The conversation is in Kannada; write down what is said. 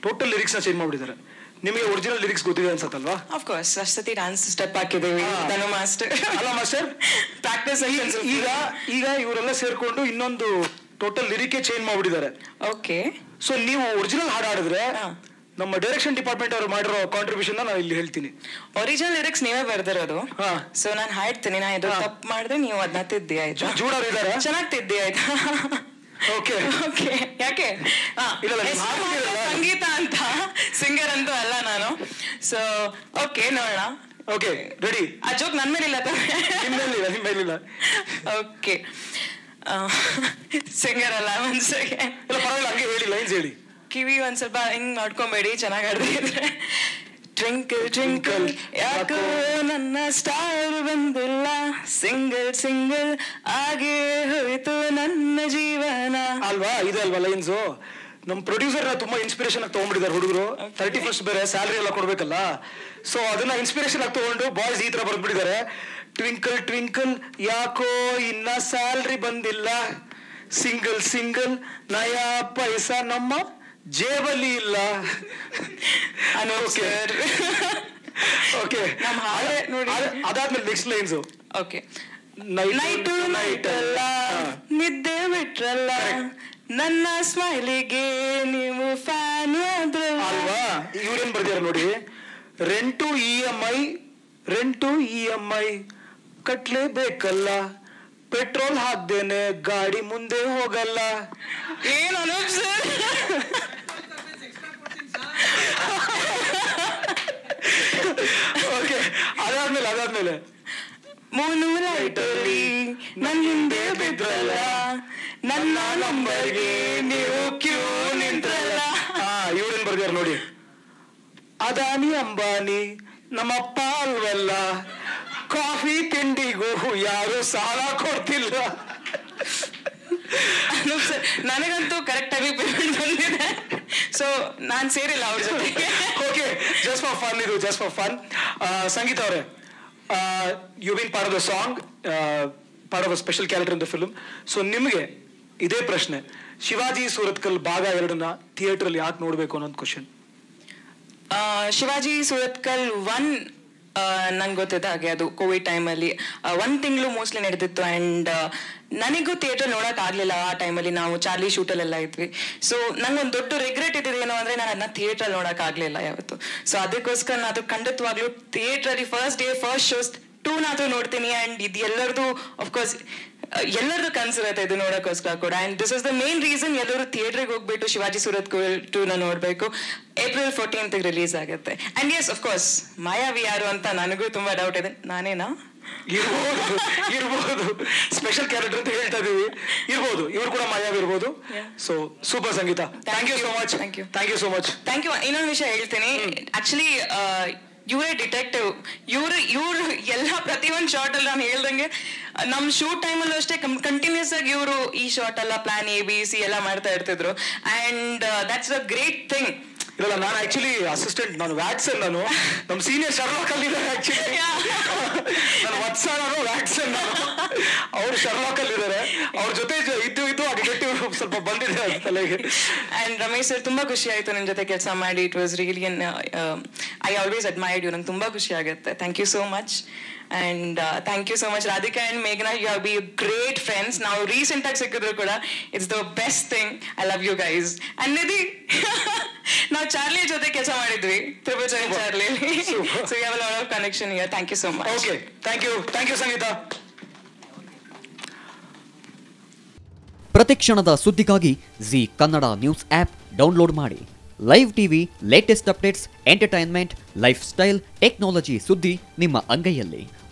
ಟೋಟಲ್ ಲಿರಿಕ್ಸ್ನ ಚೇಂಜ್ ಮಾಡಿಬಿಟ್ಟಿದ್ದಾರೆ ನಿಮಗೆ ಒರಿಜಿನಲ್ ಲಿರಿಕ್ಸ್ ಗೊತ್ತಿದೆ ಅನ್ಸತ್ತಲ್ವಾ ಆಫ್ ಕೋರ್ಸ್ ಅಷ್ಟು ಸತಿ ಡಾನ್ಸ್ ಸ್ಟೆಪ್ ಹಾಕಿದ್ದೀವಿ ಹಾ. ಧನು ಮಾಸ್ಟರ್ ಅಲ್ಲ ಮಾಸ್ಟರ್ ಪ್ರಾಕ್ಟೀಸ್ ಈಗ ಈಗ ಇವರೆಲ್ಲ ಸೇರ್ಕೊಂಡು ಇನ್ನೊಂದು ಟೋಟಲ್ ಲಿರಿಕೇ ಚೇಂಜ್ ಮಾಡ್ಬಿಟ್ಟಿದ್ದಾರೆ ಓಕೆ ಸೊ ನೀವು ಒರಿಜಿನಲ್ ಹಾಡು ಹಾಡಿದ್ರೆ ಹಾ. ನಮ್ಮ ಡೈರೆಕ್ಷನ್ ಡಿಪಾರ್ಟ್ಮೆಂಟ್ ಅವರು ಮಾಡಿರೋ ಕಾಂಟ್ರಿಬ್ಯೂಷನ್ ನಾನು ಇಲ್ಲಿ ಹೇಳ್ತೀನಿ ಒರಿಜಿನಲ್ ಲಿರಿಕ್ಸ್ ನೀವೇ ಬರ್ದಿರೋದು ಹಾ. ಸೊ ನಾನು ಹಾಡ್ತೀನಿ ನಾ ಇದು ಹಾ. ತಪ್ಪು ಮಾಡಿದ್ರೆ ನೀವು ಅದನ್ನ ತಿದ್ದಿ ಆಯ್ತಾ ಜೂಡರ್ ಇದಾರೆ ಚೆನ್ನಾಗಿ ತಿದ್ದಿ ಆಯ್ತಾ ಓಕೆ ಓಕೆ ಯಾಕೆ ಹಾ, ಇಲ್ಲ, ಇಲ್ಲ, ಹೆಸ್ರು ಹಾಡ್ತೀರಲ್ಲ. ಮಾತ್ರ ಸಂಗೀತ ಅಂತ ಸಿಂಗರ್ ಅಂತೂ ಅಲ್ಲ ನಾನು ಸೊ ಓಕೆ ನೋಡೋಣ ಓಕೆ ರೆಡಿ ಆ ಜೋಕ್ ನನ್ನ ಮೇಲಿಲ್ಲ ನಿಮ್ಮೇಲಿಲ್ಲ ನಿಮ್ಮೇಲಿಲ್ಲ ಓಕೆ ಸಿಂಗರ್ ಅಲ್ಲ ಒಂದ್ ಸೆಕೆಂಡ್ ಇಲ್ಲ ಪರವಾಗಿಲ್ಲ ಹಂಗೆ ಹೇಳಿ ಲೈನ್ಸ್ ಹೇಳಿ ಕಿವಿ ಒಂದ್ ಸ್ವಲ್ಪ ಹಿಂಗ್ ಮಾಡ್ಕೊಂಬೇಡಿ ಚೆನ್ನಾಗಿ ಆಡಿದ್ರೆ ಟ್ವಿಂಕಲ್ ಟ್ವಿಂಕಲ್ ಯಾಕೋ ನನ್ನ ಸ್ಟಾರ್ ಬಂದಿಲ್ಲ ಸಿಂಗಲ್ ಸಿಂಗಲ್ ಆಗೇ ಹೋಯ್ತು ನನ್ನ ಜೀವನ ಅಲ್ವಾ ಇದೆ ಅಲ್ವಾ ಲೈನ್ಸು ನಮ್ಮ ಪ್ರೊಡ್ಯೂಸರ್ ತುಂಬಾ ಇನ್ಸ್ಪಿರೇಷನ್ ಆಗಿ ತಗೊಂಡ್ಬಿಟ್ಟಿದ್ದಾರೆ ಹುಡುಗರು ತರ್ಟಿ ಫಸ್ಟ್ ಬೇರೆ ಸ್ಯಾಲ್ರಿ ಎಲ್ಲ ಕೊಡ್ಬೇಕಲ್ಲ ಸೊ ಅದನ್ನ ಇನ್ಸ್ಪಿರೇಷನ್ ಆಗಿ ತಗೊಂಡು ಬಾಯ್ಸ್ ಈ ತರ ಬರ್ಬಿಟ್ಟಿದ್ದಾರೆ ಟ್ವಿಂಕಲ್ ಟ್ವಿಂಕಲ್ ಯಾಕೋ ಇನ್ನ ಸ್ಯಾಲ್ರಿ ಬಂದಿಲ್ಲ ಸಿಂಗಲ್ ಸಿಂಗಲ್ ನಯಾ ಪೈಸಾ ನಮ್ಮ ಜೇಬಲ್ಲಿ ಇಲ್ಲ ಅನೂಪ್ ಓಕೆ sir. ಓಕೆ ನಮ್ಮ ಹಾಡೆ ನೋಡಿ. ಅದಾದ್ಮೇಲೆ next lines okay night night night ಅಲ್ಲ ನಿದ್ದೆ ಬಿಟ್ರಲ್ಲ ನನ್ನ ಸ್ಮೈಲಿಗೆ ನೀವು ಫ್ಯಾನ್ ಅಲ್ವಾ ಇವ್ರೇನ್ ಬರ್ದಿದಾರೆ ನೋಡಿ rent E M I rent E M I ಕಟ್ಲೇಬೇಕಲ್ಲ ಪೆಟ್ರೋಲ್ ಹಾಕ್ದೇನೆ ಗಾಡಿ ಮುಂದೆ ಹೋಗಲ್ಲ ಏನು ಅನೂಪ್ ಸರ್ ಓಕೆ ಅದಾದ್ಮೇಲೆ ಅದಾದ್ಮೇಲೆ ಮೂನು ಲೈಟಲ್ಲಿ ನನ್ನ ಹಿಂದೆ ಬಿದ್ರಲ್ಲ ನನ್ನ ನಂಬರ್ಗೆ ನೀವು ಕ್ಯೂ ನಿಂತ್ರಲ್ಲ ಹಾ ಇವ್ರೇನ್ ಬರ್ದಿದಾರೆ ನೋಡಿ ಅದಾನಿ ಅಂಬಾನಿ ನಮ್ಮಪ್ಪ ಅಲ್ವಲ್ಲ ಕಾಫಿ ತಿಂಡಿಗೂ ಯಾರು ಸಾಲ ಕೊಡ್ತಿಲ್ಲ ಅನೂಪ್ ಸರ್ ನನಗಂತೂ ಕರೆಕ್ಟ್ ಆಗಿ ಪೇಮೆಂಟ್ ಬಂದಿದೆ ಸೊ ನಾನ್ ಸೇರಿಲ್ಲ ಅವ್ರ ಜೊತೆಗೆ ಓಕೆ ಜಸ್ಟ್ ಫಾರ್ ಫನ್ ಇದು ಜಸ್ಟ್ ಫಾರ್ ಫನ್ ಸಂಗೀತ ಅವರೇ you been part of the song part of a special character in the film so ನಿಮಗೆ ಇದೇ ಪ್ರಶ್ನೆ ಶಿವಾಜಿ ಸೂರತ್ಕಲ್ ಭಾಗ ಎರಡನ್ನ ಥಿಯೇಟರ್ ಅಲ್ಲಿ ಯಾಕೆ ನೋಡ್ಬೇಕು ಅನ್ನೋದು ಕ್ವಶನ್ ಆ, ಶಿವಾಜಿ ಸುರತ್ಕಲ್ ಒನ್ ನಂಗೆ ಗೊತ್ತಿದ್ದ ಹಾಗೆ ಅದು ಕೋವಿಡ್ ಟೈಮಲ್ಲಿ ಒಂದು ತಿಂಗಳು ಮೋಸ್ಟ್ಲಿ ನಡೆದಿತ್ತು ಆ್ಯಂಡ್ ನನಗೂ ಥಿಯೇಟರ್ ನೋಡಕ್ ಆಗ್ಲಿಲ್ಲ ಆ ಟೈಮಲ್ಲಿ ನಾವು ಚಾರ್ಲಿ ಶೂಟಲ್ಲೆಲ್ಲ ಇದ್ವಿ ಸೊ ನಂಗೊಂದು ದೊಡ್ಡ ರಿಗ್ರೆಟ್ ಇದ್ದಿದ್ದು ಏನು ಅಂದ್ರೆ ನಾನು ಅದನ್ನ ಥಿಯೇಟರ್ ನೋಡಕ್ ಆಗ್ಲಿಲ್ಲ ಯಾವತ್ತು ಸೊ ಅದಕ್ಕೋಸ್ಕರ ನಾನು ಅದು ಖಂಡಿತವಾಗ್ಲೂ ಥಿಯೇಟ್ರಲ್ಲಿ first day first shows two ನಾದ್ರು ನೋಡ್ತೀನಿ ಆ್ಯಂಡ್ ಇದು ಎಲ್ಲರದು ಅಫ್ಕೋರ್ಸ್ ಎಲ್ಲರದು ಕನ್ಸಿರುತ್ತೆ ಇದು ನೋಡೋಕ್ಕೋಸ್ಕರ ಕೂಡ and this is the main reason ಎಲ್ಲರೂ ಥಿಯೇಟ್ರಿಗೆ ಹೋಗ್ಬಿಟ್ಟು ಶಿವಾಜಿ ಸೂರತ್ ಟೂನ ನೋಡಬೇಕು ಏಪ್ರಿಲ್ ಫೋರ್ಟೀನ್ತ್ ರಿಲೀಸ್ ಆಗುತ್ತೆ ಆ್ಯಂಡ್ ಎಸ್ ಕೋರ್ಸ್ ಮಾಯಾವಿ ಯಾರು ಅಂತ ನನಗೂ ತುಂಬಾ ಡೌಟ್ ಇದೆ ನಾನೇನಾ ಇರ್ಬೋದು ಇರ್ಬೋದು ಸ್ಪೆಷಲ್ ಕ್ಯಾರೆಕ್ಟರ್ ಅಂತ ಹೇಳ್ತಾ ಇದೀವಿ ಇರ್ಬೋದು ಇವ್ರು ಕೂಡ ಮಾಯಾವ್ ಇರ್ಬೋದು Yeah. So super Sangeetha thank you so much Thank you. Thank you so much thank you ಇನ್ನೊಂದು ವಿಷಯ ಹೇಳ್ತೀನಿ ಆಕ್ಚುಲಿ ಇವರೇ ಡಿಟೆಕ್ಟಿವ್ ಇವರು ಇವರು ಎಲ್ಲ ಪ್ರತಿಯೊಂದು ಶಾರ್ಟ್ ಅಲ್ಲಿ ನಾನು ಹೇಳ್ದಂಗೆ ನಮ್ ಶೂಟ್ ಟೈಮಲ್ಲೂ ಅಷ್ಟೇ ಕಂಟಿನ್ಯೂಸ್ ಆಗಿ ಇವರು ಈ ಶಾರ್ಟ್ ಎಲ್ಲ ಪ್ಲಾನ್ ಎ ಬಿ ಸಿ ಎಲ್ಲ ಮಾಡ್ತಾ ಇರ್ತಿದ್ರು and that's a great thing ಇಲ್ಲ ನಾನು ಆಕ್ಚುಲಿ ಅಸಿಸ್ಟೆಂಟ್ ನಾನು ವ್ಯಾಕ್ಸನ್ ನಾನು ನಮ್ಮ ಸೀನಿಯರ್ ಶರ್ಲಾಕ್ ಅಲ್ಲಿದ್ದಾರೆ ಆಕ್ಚುಲಿ ನಾನು ವತ್ಸ ನಾನು ವ್ಯಾಕ್ಸನ್ ನಾನು ಅವ್ರು ಶರ್ಲಾಕ್ ಅಲ್ಲಿದ್ದಾರೆ ಅವ್ರ ಜೊತೆ ಜ- ಇದ್ದು ಇದ್ದು ಆ ಡಿಟೆಕ್ಟಿವ್ ಸ್ವಲ್ಪ ಬಂದಿದೆ ಅದು ತಲೆಗೆ ಅಂಡ್ ರಮೇಶ್ ಸರ್ ತುಂಬಾ ಖುಷಿ ಆಯ್ತು ನಿಮ್ ಜೊತೆ ಕೆಲಸ ಮಾಡಿ it was really I always admired you ನಂಗೆ ತುಂಬಾ ಖುಷಿ ಆಗುತ್ತೆ thank you so much and thank you so much Radhika and ಮೇಘನಾ you have be great friends ನಾವು ರೀಸೆಂಟ್ ಆಗಿ ಸಿಕ್ಕಿದ್ರು ಕೂಡ it's the best thing I love you guys and Nidhi ನಾವು ಚಾರ್ಲಿ ಜೊತೆ ಕೆಲಸ ಮಾಡಿದ್ವಿ ತ್ರಿಭುಜ Charlie Super. So you have lot of connection here thank you so much okay thank you thank you Sangeetha ಪ್ರತಿಕ್ಷಣದ ಸುದ್ದಿಗಾಗಿ Zee Kannada news app download ಮಾಡಿ live TV latest updates entertainment lifestyle technology ಸುದ್ದಿ ನಿಮ್ಮ ಅಂಗೈಯಲ್ಲಿ